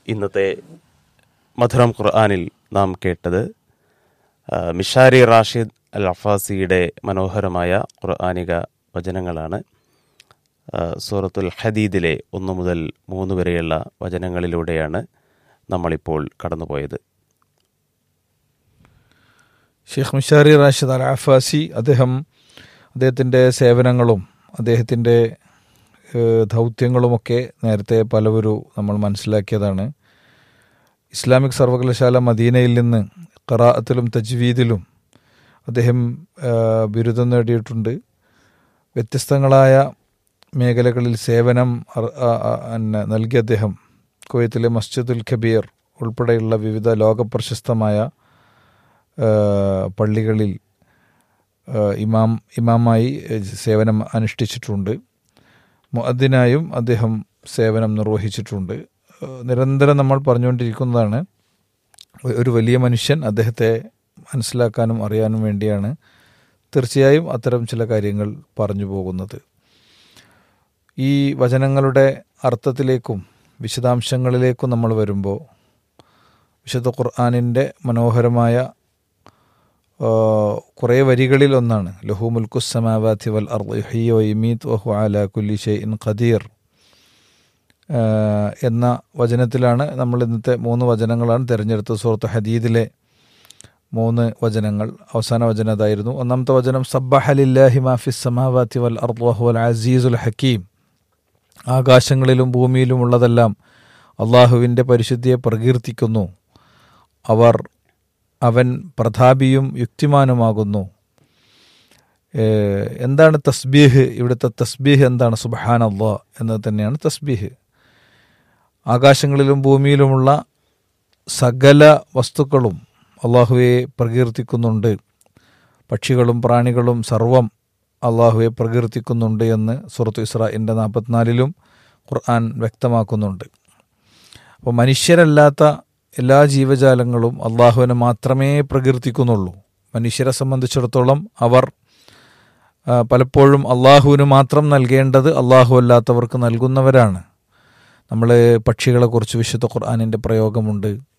ഇന്നത്തെ മധുരം ഖുർആാനിൽ നാം കേട്ടത് ആ, മിഷാരി റാഷിദ് അൽ അഫാസിയുടെ മനോഹരമായ ഖുർആാനിക വചനങ്ങളാണ് ആ, സൂറത്തുൽ ഹദീദിലെ ഒന്ന് മുതൽ മൂന്ന് വരെയുള്ള വചനങ്ങളിലൂടെയാണ് നമ്മളിപ്പോൾ കടന്നുപോയത് Sheikh Mishary Rashid Al Afasy അദ്ദേഹം അദ്ദേഹത്തിൻ്റെ സേവനങ്ങളും അദ്ദേഹത്തിൻ്റെ ഏഹ്, ദൗത്യങ്ങളുമൊക്കെ നേരത്തെ പലവരും നമ്മൾ മനസ്സിലാക്കിയതാണ് ഇസ്ലാമിക് സർവകലാശാല മദീനയിൽ നിന്ന് ഖറാഅത്തിലും തജ്വീദിലും അദ്ദേഹം ഏഹ്, ബിരുദം നേടിയിട്ടുണ്ട് വ്യത്യസ്തങ്ങളായ മേഖലകളിൽ സേവനം അർ- ആ- ആ- അന്ന നൽകിയ അദ്ദേഹം കുവൈത്തിലെ മസ്ജിദുൽ ഖബീർ ഉൾപ്പെടെയുള്ള വിവിധ ലോകപ്രശസ്തമായ ഏഹ്, പള്ളികളിൽ ഏഹ്, ഇമാം ഇമാമായി ഏഹ്, സേവനം അനുഷ്ഠിച്ചിട്ടുണ്ട് മുഅദ്ദിനായും അദ്ദേഹം സേവനം നിർവഹിച്ചിട്ടുണ്ട് ഏഹ്, നിരന്തരം നമ്മൾ പറഞ്ഞുകൊണ്ടിരിക്കുന്നതാണ് ഒരു വലിയ മനുഷ്യൻ അദ്ദേഹത്തെ മനസ്സിലാക്കാനും അറിയാനും വേണ്ടിയാണ് തീർച്ചയായും അത്തരം ചില കാര്യങ്ങൾ പറഞ്ഞു പോകുന്നത് ഈ വചനങ്ങളുടെ അർത്ഥത്തിലേക്കും വിശദാംശങ്ങളിലേക്കും നമ്മൾ വരുമ്പോൾ വിശുദ്ധ ഖുർആാനിൻ്റെ മനോഹരമായ ആ, കുറേ വരികളിൽ ഒന്നാണ് ലഹു മുൽക്കുസമാവാത്തി വൽ അർഹിയോ ഇമീത് വഹു അല കുല്ലി ഷെയ്ൻ ഖദീർ ആ, എന്ന വചനത്തിലാണ് നമ്മൾ ഇന്നത്തെ മൂന്ന് വചനങ്ങളാണ് തിരഞ്ഞെടുത്തത് സുഹൃത്ത് ഹദീദിലെ മൂന്ന് വചനങ്ങൾ അവസാന വചനം അതായിരുന്നു ഒന്നാമത്തെ വചനം സബ്ബഹലില്ലാഹി മാഫിസ് സമാവാത്തി വൽ അർഹു വൽ അസീസുൽ ഹക്കീം ആകാശങ്ങളിലും ഭൂമിയിലുമുള്ളതെല്ലാം അള്ളാഹുവിൻ്റെ പരിശുദ്ധിയെ പ്രകീർത്തിക്കുന്നു അവർ അവൻ പ്രതാപിയും യുക്തിമാനുമാകുന്നു ഏഹ് എന്താണ് തസ്ബീഹ് ഇവിടുത്തെ തസ്ബീഹ് എന്താണ് സുബഹാൻ അള്ളാഹ് എന്നത് തന്നെയാണ് തസ്ബീഹ് ആകാശങ്ങളിലും ഭൂമിയിലുമുള്ള സകല വസ്തുക്കളും അള്ളാഹുവെ പ്രകീർത്തിക്കുന്നുണ്ട് പക്ഷികളും പ്രാണികളും സർവം അള്ളാഹുവെ പ്രകീർത്തിക്കുന്നുണ്ട് എന്ന് സുറത്ത് ഇസ്രാഇൻ്റെ നാൽപ്പത്തിനാലിലും ഖുർആൻ വ്യക്തമാക്കുന്നുണ്ട് അപ്പോൾ മനുഷ്യരല്ലാത്ത എല്ലാ ജീവജാലങ്ങളും അള്ളാഹുവിനെ മാത്രമേ പ്രകീർത്തിക്കുന്നുള്ളൂ മനുഷ്യരെ സംബന്ധിച്ചിടത്തോളം അവർ ആ, പലപ്പോഴും അള്ളാഹുവിന് മാത്രം നൽകേണ്ടത് അള്ളാഹു അല്ലാത്തവർക്ക് നൽകുന്നവരാണ് നമ്മൾ പക്ഷികളെക്കുറിച്ച് വിശുദ്ധ ഖുർആാനിൻ്റെ പ്രയോഗമുണ്ട്